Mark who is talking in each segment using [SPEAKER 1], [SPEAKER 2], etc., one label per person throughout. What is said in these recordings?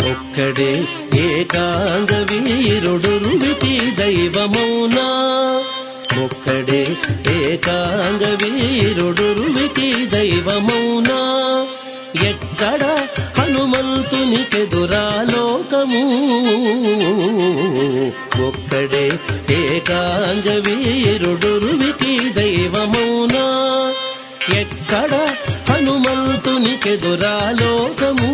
[SPEAKER 1] ఒక్కడే ఏకాంగ వీరుడురువికి దైవమౌనా ఒక్కడే ఏకాంగ వీరుడురువికి దైవమౌనా ఎక్కడ హనుమంతునికెదురాలోకము ఒక్కడే ఏకాంగ వీరుడురువికి దైవమౌనా ఎక్కడ హనుమంతునికెదురాలోకము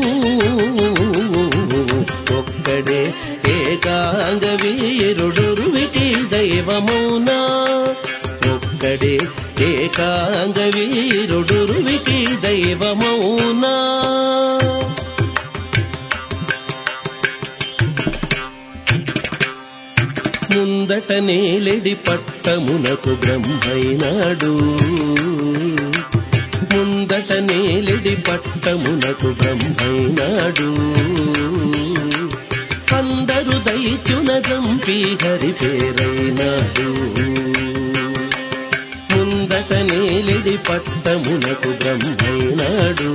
[SPEAKER 1] ఒక్కడే ఏకాంగ వీరుడురువికి దైవమౌనా ఒక్కడే ఏకాంగ వీరుడురువికి దైవమౌనా ముందట నేలెడి పట్టమునకు బ్రహ్మైనాడు ముందట నేలెడి పట్టమునకు బ్రహ్మైనాడు అందరు దైత్యున జంపి హరి పేరైనాడు ముందట నేలెడి పట్టమునకు బ్రహ్మైనాడు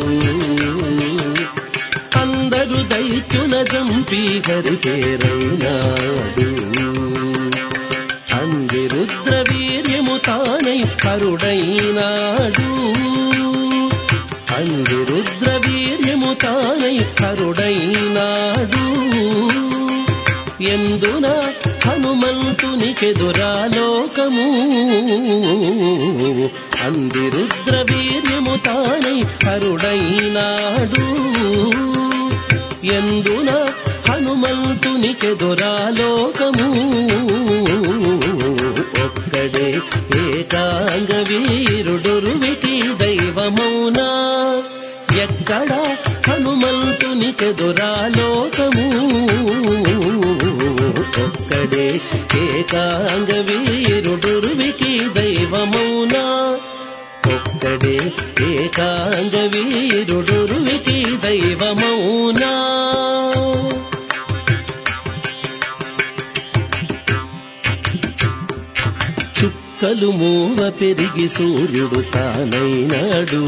[SPEAKER 1] అందరు దైత్యున జంపి హరి పేరైనాడు అందిరుద్ర వీర్యము తానై కరుడైనాడు అందిరుద్ర వీర్యము తానై కరుడైనాడు ఎందున హనుమంతునికెదురాలోకము అందిరుద్ర వీర్యము తానై కరుడైనాడు ఎందున హనుమంతునికెదురాలోకము ఒక్కడే ఏకాంగ వీరుడురువికి దైవమౌనా ఎక్కడ హనుమంతునికెదురాలోకము ఒక్కడే ఏకాంగ వీరుడురువికి దైవమౌనా ఒక్కడే ఏకాంగ వీరుడురువికి దైవమౌనా చుక్కలు మూవ పెరిగి సూర్యుడు తానైనాడు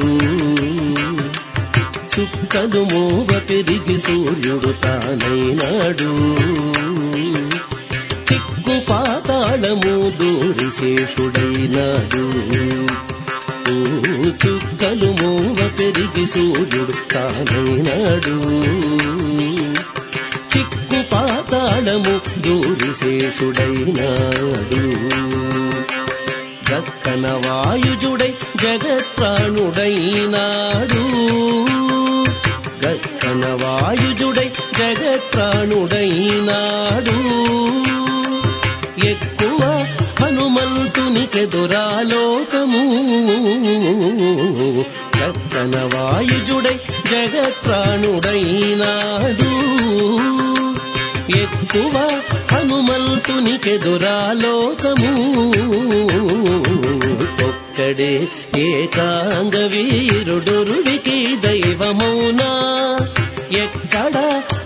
[SPEAKER 1] చుక్కలు మూవ పెరిగి సూర్యుడు తానైనాడు చిక్కు పాతాళము దూరి శేషుడైనాడు ఓ చుక్కలు మూవ పెరిగి సూర్యుడు తానైనాడు చిక్కు పాతాళము దూరి శేషుడైనాడు దక్కన వాయుజుడై జగత్రాణుడైనాడు గక్కన వాయుజుడై జగత్రాణుడైనాడు ఎక్కువ హనుమంతునికెదురాలోకము గక్కన వాయుజుడై జగత్రాణుడైనాడు ఎక్కువ హనుమంతునికెదురాలోకము ఒక్కడే ఏకాంగ వీరుడురువికి దైవమౌనా ఎక్కడ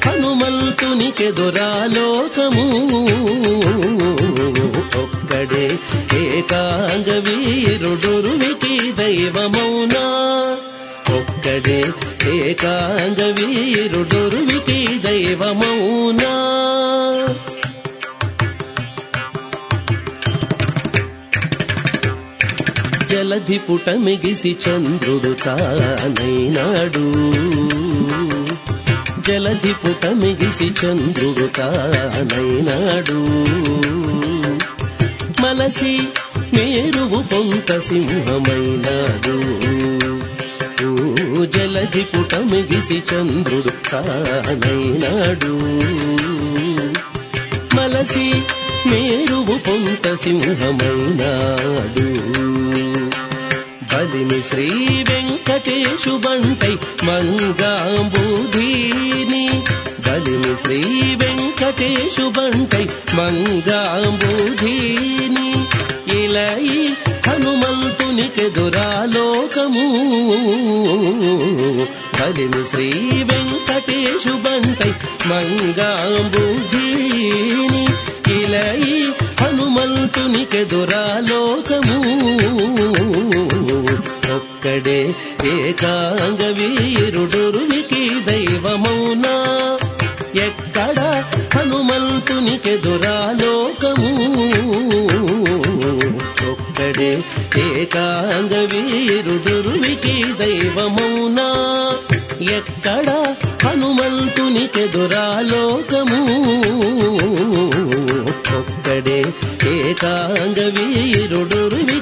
[SPEAKER 1] హనుమంతునికెదురాలోకము ఒక్కడే ఏకాంగ వీరుడురువికి దైవమౌనా ఒక్కడే ఏకాంగ వీరుడురువికి దైవమౌనా జలధి పుటమిగిసి చంద్రుడు తానైనాడు జలధి పుటమిగిసి చంద్రుడు తానైనాడు మలసి మేరువు పొంత సింహమైనాడు ఓ జలధి పుటమిగిసి చంద్రుడు తానైనాడు మలసి మేరువు పొంత సింహమైనాడు బలిమి శ్రీ వెంకటేశు బంటై మంగాంబుధీని బలిమి శ్రీ వెంకటేశు బంటై మంగాంబుధీని ఇలై హనుమంతునికెదురాలోకము బలిమి శ్రీ వెంకటేశు బంటై మంగాంబుధీని ఇలై హనుమంతునికెదురాలోకము ఒక్కడే ఏకాంగ వీరుడురువికి దైవమౌనా ఎక్కడ హనుమంతునికెదురాలోకము ఒక్కడే ఏకాంగ వీరుడురువికి దైవమౌనా ఎక్కడ హనుమంతునికెదురాలోకము ఒక్కడే ఏకాంగ వీరుడురువికి